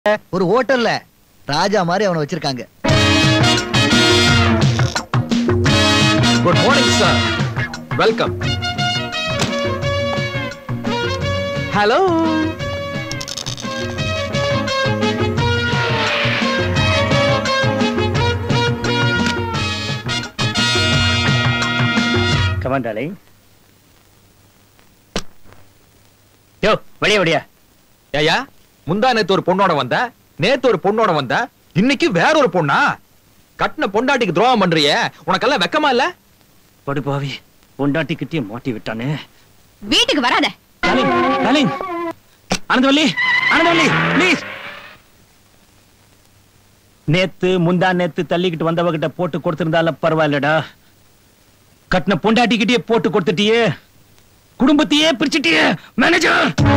ஒரு ஹோட்டல்ல ராஜா மாதிரி அவனை வச்சிருக்காங்க good morning sir welcome hello come on darling யோ வெளிய வெளிய ஏயா முந்தா நேத்து ஒரு பொண்ணோட வந்த நேத்து ஒரு பொண்ணோட வந்த இன்னைக்கு வேற ஒரு பொண்ணா கட்டின பொண்டாட்டிக்கு துரோகம் பண்றியே உனக்கெல்லாம் வெக்கமா இல்ல படுபாவி பொண்டாட்டி கிட்டே மாட்டி விட்டானே வீட்டுக்கு வராத darling darling Anandavalli Anandavalli please நேத்து முந்தா நேத்து தள்ளிக்கிட்டு வந்தவகிட்ட போட்டு கொடுத்திருந்தால பரவாயில்லடா கட்டின பொண்டாட்டிக்கிட்டே போட்டு கொடுத்துட்டியே குடும்பத்தையே பிரிச்சுட்டியே மேனேஜர்